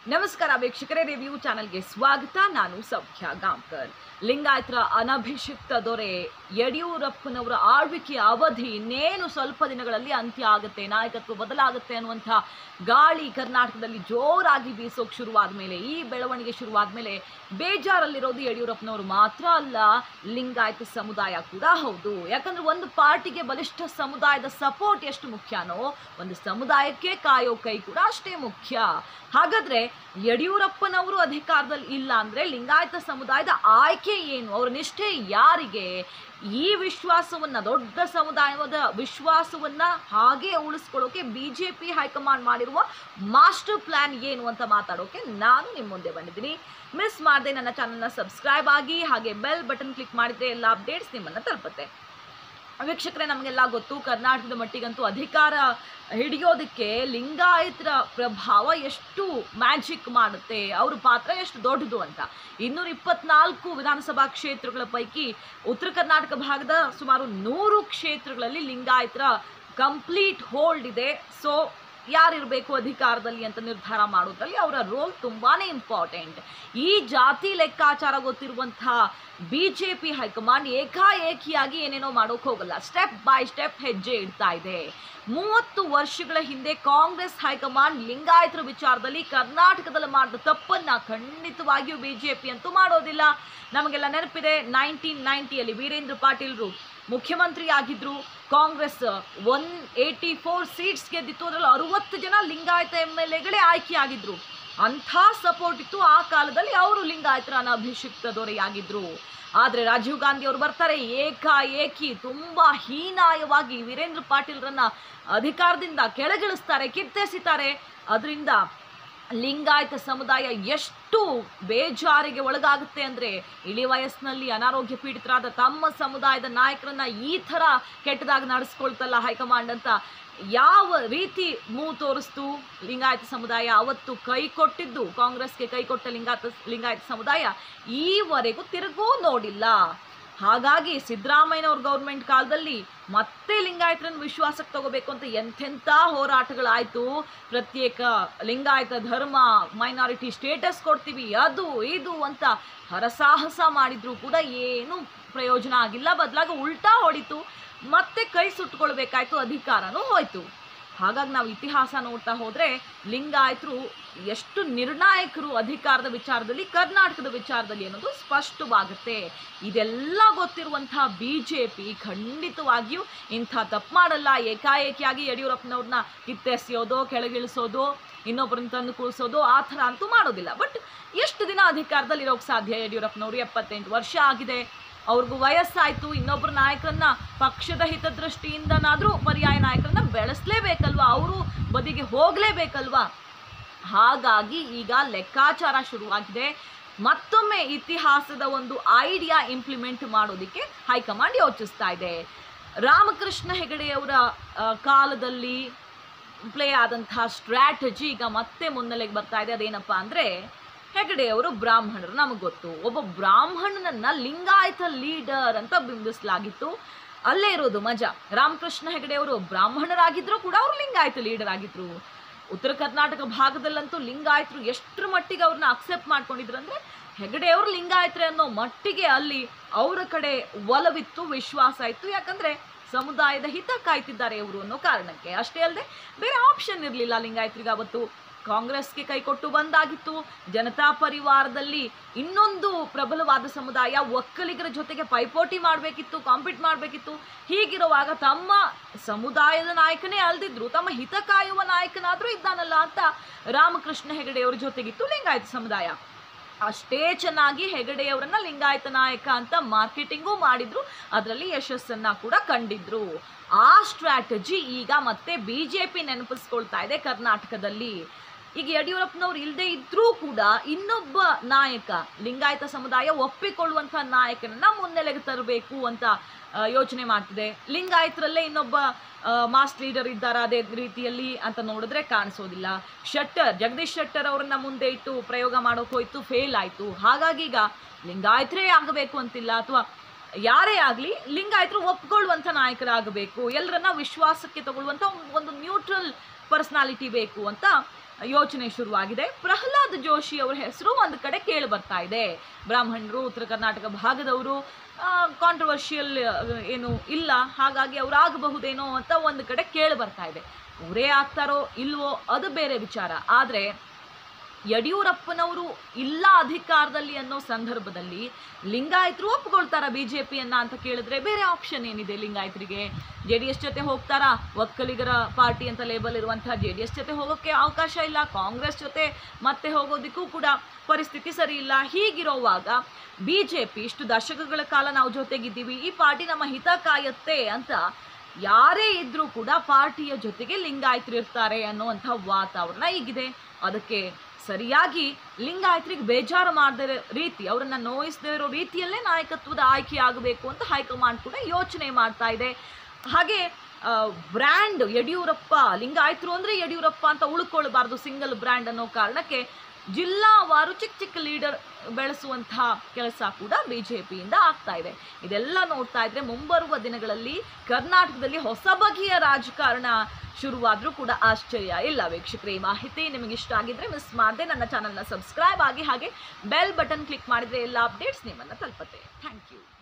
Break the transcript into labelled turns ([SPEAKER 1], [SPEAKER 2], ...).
[SPEAKER 1] ನಮಸ್ಕಾರ ವೀಕ್ಷಕರೇ ರಿವ್ಯೂ ಚಾನೆಲ್ಗೆ ಸ್ವಾಗತ ನಾನು ಸೌಖ್ಯ ಗಾಂವ್ಕರ್ ಲಿಂಗಾಯತರ ಅನಭಿಷಿಕ್ತ ದೊರೆ ಯಡಿಯೂರಪ್ಪನವರ ಆಳ್ವಿಕೆಯ ಅವಧಿ ಇನ್ನೇನು ಸ್ವಲ್ಪ ದಿನಗಳಲ್ಲಿ ಅಂತ್ಯ ಆಗುತ್ತೆ ನಾಯಕತ್ವ ಬದಲಾಗುತ್ತೆ ಅನ್ನುವಂಥ ಗಾಳಿ ಕರ್ನಾಟಕದಲ್ಲಿ ಜೋರಾಗಿ ಬೀಸೋಕೆ ಶುರುವಾದ ಮೇಲೆ ಈ ಬೆಳವಣಿಗೆ ಶುರುವಾದ ಮೇಲೆ ಬೇಜಾರಲ್ಲಿರೋದು ಯಡಿಯೂರಪ್ಪನವರು ಮಾತ್ರ ಅಲ್ಲ ಲಿಂಗಾಯತ ಸಮುದಾಯ ಕೂಡ ಹೌದು ಯಾಕಂದ್ರೆ ಒಂದು ಪಾರ್ಟಿಗೆ ಬಲಿಷ್ಠ ಸಮುದಾಯದ ಸಪೋರ್ಟ್ ಎಷ್ಟು ಮುಖ್ಯನೋ ಒಂದು ಸಮುದಾಯಕ್ಕೆ ಕಾಯೋ ಕೈ ಕೂಡ ಅಷ್ಟೇ ಮುಖ್ಯ ಹಾಗಾದ್ರೆ ಯಡಿಯೂರಪ್ಪನವರು ಅಧಿಕಾರದಲ್ಲಿ ಇಲ್ಲ ಅಂದ್ರೆ ಲಿಂಗಾಯತ ಸಮುದಾಯದ ಆಯ್ಕೆ ಏನು ಅವರ ನಿಷ್ಠೆ ಯಾರಿಗೆ ಈ ವಿಶ್ವಾಸವನ್ನ ದೊಡ್ಡ ಸಮುದಾಯದ ವಿಶ್ವಾಸವನ್ನ ಹಾಗೆ ಉಳಿಸ್ಕೊಳ್ಳೋಕೆ ಬಿಜೆಪಿ ಹೈಕಮಾಂಡ್ ಮಾಡಿರುವ ಮಾಸ್ಟರ್ ಪ್ಲಾನ್ ಏನು ಅಂತ ಮಾತಾಡೋಕೆ ನಾನು ನಿಮ್ಮ ಮುಂದೆ ಬಂದಿದ್ದೀನಿ ಮಿಸ್ ಮಾಡದೆ ನನ್ನ ಚಾನಲ್ನ ಸಬ್ಸ್ಕ್ರೈಬ್ ಆಗಿ ಹಾಗೆ ಬೆಲ್ ಬಟನ್ ಕ್ಲಿಕ್ ಮಾಡಿದ್ರೆ ಎಲ್ಲ ಅಪ್ಡೇಟ್ಸ್ ನಿಮ್ಮನ್ನ ತಲುಪುತ್ತೆ ವೀಕ್ಷಕರೇ ನಮಗೆಲ್ಲ ಗೊತ್ತು ಕರ್ನಾಟಕದ ಮಟ್ಟಿಗಂತೂ ಅಧಿಕಾರ ಹಿಡಿಯೋದಕ್ಕೆ ಲಿಂಗಾಯತರ ಪ್ರಭಾವ ಎಷ್ಟು ಮ್ಯಾಜಿಕ್ ಮಾಡುತ್ತೆ ಅವ್ರ ಪಾತ್ರ ಎಷ್ಟು ದೊಡ್ಡದು ಅಂತ ಇನ್ನೂರ ಇಪ್ಪತ್ನಾಲ್ಕು ವಿಧಾನಸಭಾ ಕ್ಷೇತ್ರಗಳ ಪೈಕಿ ಉತ್ತರ ಕರ್ನಾಟಕ ಭಾಗದ ಸುಮಾರು ನೂರು ಕ್ಷೇತ್ರಗಳಲ್ಲಿ ಲಿಂಗಾಯತರ ಕಂಪ್ಲೀಟ್ ಹೋಲ್ಡ್ ಇದೆ ಸೊ ಯಾರಿರಬೇಕು ಅಧಿಕಾರದಲ್ಲಿ ಅಂತ ನಿರ್ಧಾರ ಮಾಡೋದ್ರಲ್ಲಿ ಅವರ ರೋಲ್ ತುಂಬಾನೇ ಇಂಪಾರ್ಟೆಂಟ್ ಈ ಜಾತಿ ಲೆಕ್ಕಾಚಾರ ಗೊತ್ತಿರುವಂತಹ ಬಿ ಜೆ ಪಿ ಹೈಕಮಾಂಡ್ ಏಕಾಏಕಿಯಾಗಿ ಏನೇನೋ ಮಾಡೋಕೆ ಹೋಗಲ್ಲ ಸ್ಟೆಪ್ ಬೈ ಸ್ಟೆಪ್ ಹೆಜ್ಜೆ ಇಡ್ತಾ ಇದೆ ಮೂವತ್ತು ವರ್ಷಗಳ ಹಿಂದೆ ಕಾಂಗ್ರೆಸ್ ಹೈಕಮಾಂಡ್ ಲಿಂಗಾಯತರ ವಿಚಾರದಲ್ಲಿ ಕರ್ನಾಟಕದಲ್ಲಿ ಮಾಡಿದ ತಪ್ಪನ್ನ ಖಂಡಿತವಾಗಿಯೂ ಬಿಜೆಪಿ ಅಂತೂ ಮಾಡೋದಿಲ್ಲ ನಮಗೆಲ್ಲ ನೆನಪಿದೆ ನೈನ್ಟೀನ್ ನೈಂಟಿಯಲ್ಲಿ ವೀರೇಂದ್ರ ಪಾಟೀಲ್ರು ಮುಖ್ಯಮಂತ್ರಿ ಆಗಿದ್ರು Congress one eighty four seats ಗೆದ್ದಿತ್ತು ಅದರಲ್ಲಿ ಅರುವತ್ತು ಜನ ಲಿಂಗಾಯತ ಎಮ್ ಎಲ್ ಎಗಳೇ ಆಯ್ಕೆಯಾಗಿದ್ರು ಅಂಥ ಸಪೋರ್ಟ್ ಇತ್ತು ಆ ಕಾಲದಲ್ಲಿ ಅವರು ಲಿಂಗಾಯತರ ಅನಭಿಷಿಕ್ತ ದೊರೆಯಾಗಿದ್ರು ಆದರೆ ರಾಜೀವ್ ಗಾಂಧಿ ಅವರು ಬರ್ತಾರೆ ಏಕಾಏಕಿ ತುಂಬಾ ಹೀನಾಯವಾಗಿ ವೀರೇಂದ್ರ ಪಾಟೀಲ್ರನ್ನ ಅಧಿಕಾರದಿಂದ ಕೆಳಗಿಳಿಸ್ತಾರೆ ಕಿತ್ತೆಸಿತಾರೆ ಅದರಿಂದ ಲಿಂಗಾಯತ ಸಮುದಾಯ ಎಷ್ಟು ಬೇಜಾರಿಗೆ ಒಳಗಾಗುತ್ತೆ ಅಂದರೆ ಇಳಿ ವಯಸ್ಸಿನಲ್ಲಿ ಅನಾರೋಗ್ಯ ಪೀಡಿತರಾದ ತಮ್ಮ ಸಮುದಾಯದ ನಾಯಕರನ್ನ ಈ ಥರ ಕೆಟ್ಟದಾಗಿ ನಡೆಸ್ಕೊಳ್ತಲ್ಲ ಹೈಕಮಾಂಡ್ ಅಂತ ಯಾವ ರೀತಿ ಮೂಗು ತೋರಿಸ್ತು ಲಿಂಗಾಯತ ಸಮುದಾಯ ಅವತ್ತು ಕೈ ಕೊಟ್ಟಿದ್ದು ಕಾಂಗ್ರೆಸ್ಗೆ ಕೈ ಕೊಟ್ಟ ಲಿಂಗಾಯತ ಲಿಂಗಾಯತ ಸಮುದಾಯ ಈವರೆಗೂ ತಿರುಗೂ ನೋಡಿಲ್ಲ ಹಾಗಾಗಿ ಸಿದ್ದರಾಮಯ್ಯನವ್ರ ಗೌರ್ಮೆಂಟ್ ಕಾಲದಲ್ಲಿ ಮತ್ತೆ ಲಿಂಗಾಯತರನ್ನು ವಿಶ್ವಾಸಕ್ಕೆ ತಗೋಬೇಕು ಅಂತ ಎಂಥೆಂಥ ಹೋರಾಟಗಳಾಯಿತು ಪ್ರತ್ಯೇಕ ಲಿಂಗಾಯತ ಧರ್ಮ ಮೈನಾರಿಟಿ ಸ್ಟೇಟಸ್ ಕೊಡ್ತೀವಿ ಅದು ಇದು ಅಂತ ಹರಸಾಹಸ ಮಾಡಿದ್ರು ಕೂಡ ಏನು ಪ್ರಯೋಜನ ಆಗಿಲ್ಲ ಬದಲಾಗಿ ಉಲ್ಟಾ ಹೊಡಿತು ಮತ್ತೆ ಕೈ ಸುಟ್ಕೊಳ್ಬೇಕಾಯ್ತು ಅಧಿಕಾರನೂ ಹೋಯ್ತು ಹಾಗಾಗಿ ನಾವು ಇತಿಹಾಸ ನೋಡ್ತಾ ಹೋದರೆ ಲಿಂಗಾಯತರು ಎಷ್ಟು ನಿರ್ಣಾಯಕರು ಅಧಿಕಾರದ ವಿಚಾರದಲ್ಲಿ ಕರ್ನಾಟಕದ ವಿಚಾರದಲ್ಲಿ ಅನ್ನೋದು ಸ್ಪಷ್ಟವಾಗುತ್ತೆ ಇದೆಲ್ಲ ಗೊತ್ತಿರುವಂತಹ ಬಿ ಜೆ ಪಿ ಖಂಡಿತವಾಗಿಯೂ ಇಂಥ ತಪ್ಪು ಮಾಡಲ್ಲ ಏಕಾಏಕಿಯಾಗಿ ಯಡಿಯೂರಪ್ಪನವ್ರನ್ನ ಕಿತ್ತೆಸೆಯೋದೋ ಕೆಳಗಿಳಿಸೋದೋ ಇನ್ನೊಬ್ಬರನ್ನ ತಂದು ಕೂರಿಸೋದು ಆ ಥರ ಅಂತೂ ಮಾಡೋದಿಲ್ಲ ಬಟ್ ಎಷ್ಟು ದಿನ ಅಧಿಕಾರದಲ್ಲಿ ಇರೋಕ್ಕೆ ಸಾಧ್ಯ ಯಡಿಯೂರಪ್ಪನವರು ಎಪ್ಪತ್ತೆಂಟು ವರ್ಷ ಆಗಿದೆ ಅವ್ರಿಗೂ ವಯಸ್ಸಾಯಿತು ಇನ್ನೊಬ್ಬರ ನಾಯಕರನ್ನ ಪಕ್ಷದ ಹಿತದೃಷ್ಟಿಯಿಂದನಾದರೂ ಪರ್ಯಾಯ ನಾಯಕರನ್ನ ಬೆಳೆಸಲೇಬೇಕಲ್ವಾ ಅವರು ಬದಿಗೆ ಹೋಗಲೇಬೇಕಲ್ವಾ ಹಾಗಾಗಿ ಈಗ ಲೆಕ್ಕಾಚಾರ ಶುರುವಾಗಿದೆ ಮತ್ತೊಮ್ಮೆ ಇತಿಹಾಸದ ಒಂದು ಐಡಿಯಾ ಇಂಪ್ಲಿಮೆಂಟ್ ಮಾಡೋದಕ್ಕೆ ಹೈಕಮಾಂಡ್ ಯೋಚಿಸ್ತಾ ಇದೆ ರಾಮಕೃಷ್ಣ ಹೆಗಡೆಯವರ ಆ, ಕಾಲದಲ್ಲಿ ಪ್ಲೇ ಆದಂತಹ ಸ್ಟ್ರಾಟಜಿ ಈಗ ಮತ್ತೆ ಮುನ್ನೆಲೆಗೆ ಬರ್ತಾ ಇದೆ ಅದೇನಪ್ಪ ಅಂದರೆ ಹೆಗಡೆಯವರು ಬ್ರಾಹ್ಮಣರು ನಮಗೆ ಗೊತ್ತು ಒಬ್ಬ ಬ್ರಾಹ್ಮಣನನ್ನ ಲಿಂಗಾಯತ ಲೀಡರ್ ಅಂತ ಬಿಂಬಿಸಲಾಗಿತ್ತು ಅಲ್ಲೇ ಇರೋದು ಮಜಾ ರಾಮಕೃಷ್ಣ ಹೆಗಡೆಯವರು ಬ್ರಾಹ್ಮಣರಾಗಿದ್ರು ಕೂಡ ಅವರು ಲಿಂಗಾಯತ ಲೀಡರ್ ಆಗಿದ್ರು ಉತ್ತರ ಕರ್ನಾಟಕ ಭಾಗದಲ್ಲಂತೂ ಲಿಂಗಾಯತರು ಎಷ್ಟರ ಮಟ್ಟಿಗೆ ಅವ್ರನ್ನ ಅಕ್ಸೆಪ್ಟ್ ಮಾಡ್ಕೊಂಡಿದ್ರು ಅಂದ್ರೆ ಹೆಗಡೆಯವರು ಲಿಂಗಾಯತರೆ ಅನ್ನೋ ಮಟ್ಟಿಗೆ ಅಲ್ಲಿ ಅವರ ಕಡೆ ಒಲವಿತ್ತು ವಿಶ್ವಾಸ ಇತ್ತು ಯಾಕಂದ್ರೆ ಸಮುದಾಯದ ಹಿತ ಕಾಯ್ತಿದ್ದಾರೆ ಇವರು ಅನ್ನೋ ಕಾರಣಕ್ಕೆ ಅಷ್ಟೇ ಅಲ್ಲದೆ ಬೇರೆ ಆಪ್ಷನ್ ಇರಲಿಲ್ಲ ಲಿಂಗಾಯತರಿಗೆ ಅವತ್ತು ಕಾಂಗ್ರೆಸ್ಗೆ ಕೈಕೊಟ್ಟು ಬಂದಾಗಿತ್ತು ಜನತಾ ಪರಿವಾರದಲ್ಲಿ ಇನ್ನೊಂದು ಪ್ರಬಲವಾದ ಸಮುದಾಯ ಒಕ್ಕಲಿಗರ ಜೊತೆಗೆ ಪೈಪೋಟಿ ಮಾಡಬೇಕಿತ್ತು ಕಾಂಪೀಟ್ ಮಾಡಬೇಕಿತ್ತು ಹೀಗಿರುವಾಗ ತಮ್ಮ ಸಮುದಾಯದ ನಾಯಕನೇ ಅಲ್ದಿದ್ರು ತಮ್ಮ ಹಿತ ಕಾಯುವ ನಾಯಕನಾದರೂ ಇದ್ದಾನಲ್ಲ ಅಂತ ರಾಮಕೃಷ್ಣ ಹೆಗಡೆಯವ್ರ ಜೊತೆಗಿತ್ತು ಲಿಂಗಾಯತ ಸಮುದಾಯ ಅಷ್ಟೇ ಚೆನ್ನಾಗಿ ಹೆಗಡೆಯವರನ್ನ ಲಿಂಗಾಯತ ನಾಯಕ ಅಂತ ಮಾರ್ಕೆಟಿಂಗು ಮಾಡಿದ್ರು ಅದರಲ್ಲಿ ಯಶಸ್ಸನ್ನ ಕೂಡ ಕಂಡಿದ್ರು ಆ ಸ್ಟ್ರಾಟಜಿ ಈಗ ಮತ್ತೆ ಬಿ ಜೆ ಪಿ ನೆನಪಿಸ್ಕೊಳ್ತಾ ಇದೆ ಕರ್ನಾಟಕದಲ್ಲಿ ಈಗ ಯಡಿಯೂರಪ್ಪನವ್ರು ಇಲ್ಲದೆ ಇದ್ರೂ ಕೂಡ ಇನ್ನೊಬ್ಬ ನಾಯಕ ಲಿಂಗಾಯತ ಸಮುದಾಯ ಒಪ್ಪಿಕೊಳ್ಳುವಂಥ ನಾಯಕನನ್ನ ಮುನ್ನೆಲೆಗೆ ತರಬೇಕು ಅಂತ ಆ, ಯೋಚನೆ ಮಾಡ್ತಿದೆ ಲಿಂಗಾಯತರಲ್ಲೇ ಇನ್ನೊಬ್ಬ ಮಾಸ್ ಲೀಡರ್ ಇದ್ದಾರ ಅದೇ ರೀತಿಯಲ್ಲಿ ಅಂತ ನೋಡಿದ್ರೆ ಕಾಣಿಸೋದಿಲ್ಲ ಶೆಟ್ಟರ್ ಜಗದೀಶ್ ಶೆಟ್ಟರ್ ಅವರನ್ನ ಮುಂದೆ ಇಟ್ಟು ಪ್ರಯೋಗ ಮಾಡೋಕೆ ಹೋಯ್ತು ಫೇಲ್ ಆಯಿತು ಹಾಗಾಗಿ ಈಗ ಲಿಂಗಾಯತರೇ ಆಗಬೇಕು ಅಂತಿಲ್ಲ ಅಥವಾ ಯಾರೇ ಆಗಲಿ ಲಿಂಗಾಯತರು ಒಪ್ಕೊಳ್ಳುವಂಥ ನಾಯಕರಾಗಬೇಕು ಎಲ್ಲರನ್ನ ವಿಶ್ವಾಸಕ್ಕೆ ತಗೊಳ್ಳುವಂಥ ಒಂದು ನ್ಯೂಟ್ರಲ್ ಪರ್ಸ್ನಾಲಿಟಿ ಬೇಕು ಅಂತ ಯೋಚನೆ ಶುರುವಾಗಿದೆ ಪ್ರಹ್ಲಾದ್ ಜೋಶಿ ಅವರ ಹೆಸರು ಒಂದು ಕಡೆ ಕೇಳಿ ಬರ್ತಾ ಇದೆ ಬ್ರಾಹ್ಮಣರು ಉತ್ತರ ಕರ್ನಾಟಕ ಭಾಗದವರು ಕಾಂಟ್ರವರ್ಷಿಯಲ್ ಏನು ಇಲ್ಲ ಹಾಗಾಗಿ ಅವ್ರು ಆಗಬಹುದೇನೋ ಅಂತ ಒಂದು ಕಡೆ ಕೇಳಿ ಬರ್ತಾ ಇದೆ ಅವರೇ ಆಗ್ತಾರೋ ಇಲ್ವೋ ಅದು ಬೇರೆ ವಿಚಾರ ಆದರೆ ಯಡಿಯೂರಪ್ಪನವರು ಇಲ್ಲ ಅಧಿಕಾರದಲ್ಲಿ ಅನ್ನೋ ಸಂದರ್ಭದಲ್ಲಿ ಲಿಂಗಾಯತರು ಒಪ್ಕೊಳ್ತಾರ ಬಿ ಜೆ ಪಿಯನ್ನ ಅಂತ ಕೇಳಿದ್ರೆ ಬೇರೆ ಆಪ್ಷನ್ ಏನಿದೆ ಲಿಂಗಾಯತರಿಗೆ ಜೆ ಡಿ ಎಸ್ ಜೊತೆ ಹೋಗ್ತಾರಾ ಒಕ್ಕಲಿಗರ ಪಾರ್ಟಿ ಅಂತ ಲೇಬಲ್ ಇರುವಂತಹ ಜೆ ಡಿ ಎಸ್ ಜೊತೆ ಹೋಗೋಕ್ಕೆ ಅವಕಾಶ ಇಲ್ಲ ಕಾಂಗ್ರೆಸ್ ಜೊತೆ ಮತ್ತೆ ಹೋಗೋದಕ್ಕೂ ಕೂಡ ಪರಿಸ್ಥಿತಿ ಸರಿ ಇಲ್ಲ ಹೀಗಿರೋವಾಗ ಬಿ ಜೆ ಪಿ ಇಷ್ಟು ದಶಕಗಳ ಕಾಲ ನಾವು ಜೊತೆಗಿದ್ದೀವಿ ಈ ಪಾರ್ಟಿ ನಮ್ಮ ಹಿತ ಕಾಯುತ್ತೆ ಅಂತ ಯಾರೇ ಇದ್ರೂ ಕೂಡ ಪಾರ್ಟಿಯ ಜೊತೆಗೆ ಲಿಂಗಾಯತರು ಇರ್ತಾರೆ ಅನ್ನುವಂಥ ವಾತಾವರಣ ಈಗಿದೆ ಅದಕ್ಕೆ ಸರಿಯಾಗಿ ಲಿಂಗಾಯತರಿಗೆ ಬೇಜಾರು ಮಾಡದ ರೀತಿ ಅವರನ್ನ ನೋಯಿಸದೇ ಇರೋ ರೀತಿಯಲ್ಲೇ ನಾಯಕತ್ವದ ಆಯ್ಕೆ ಆಗಬೇಕು ಅಂತ ಹೈಕಮಾಂಡ್ ಕೂಡ ಯೋಚನೆ ಮಾಡ್ತಾ ಇದೆ ಹಾಗೆ ಬ್ರ್ಯಾಂಡ್ ಯಡಿಯೂರಪ್ಪ ಲಿಂಗಾಯತರು ಅಂದರೆ ಯಡಿಯೂರಪ್ಪ ಅಂತ ಉಳ್ಕೊಳ್ಬಾರ್ದು ಸಿಂಗಲ್ ಬ್ರ್ಯಾಂಡ್ ಅನ್ನೋ ಕಾರಣಕ್ಕೆ ಜಿಲ್ಲಾವಾರು ಚಿಕ್ಕ ಚಿಕ್ಕ ಲೀಡರ್ ಬೆಳೆಸುವಂತಹ ಕೆಲಸ ಕೂಡ ಬಿ ಜೆ ಪಿಯಿಂದ ಆಗ್ತಾ ಇದೆ ಇದೆಲ್ಲ ನೋಡ್ತಾ ಇದ್ರೆ ಮುಂಬರುವ ದಿನಗಳಲ್ಲಿ ಕರ್ನಾಟಕದಲ್ಲಿ ಹೊಸ ಬಗೆಯ ರಾಜಕಾರಣ ಶುರುವಾದರೂ ಕೂಡ ಆಶ್ಚರ್ಯ ಇಲ್ಲ ವೀಕ್ಷಕರೇ ಈ ಮಾಹಿತಿ ನಿಮಗೆ ಇಷ್ಟ ಆಗಿದ್ರೆ ಮಿಸ್ ಮಾಡದೆ ನನ್ನ ಚಾನಲ್ನ ಸಬ್ಸ್ಕ್ರೈಬ್ ಆಗಿ ಹಾಗೆ ಬೆಲ್ ಬಟನ್ ಕ್ಲಿಕ್ ಮಾಡಿದರೆ ಎಲ್ಲ ಅಪ್ಡೇಟ್ಸ್ ನಿಮ್ಮನ್ನು ತಲುಪುತ್ತೆ ಥ್ಯಾಂಕ್ ಯು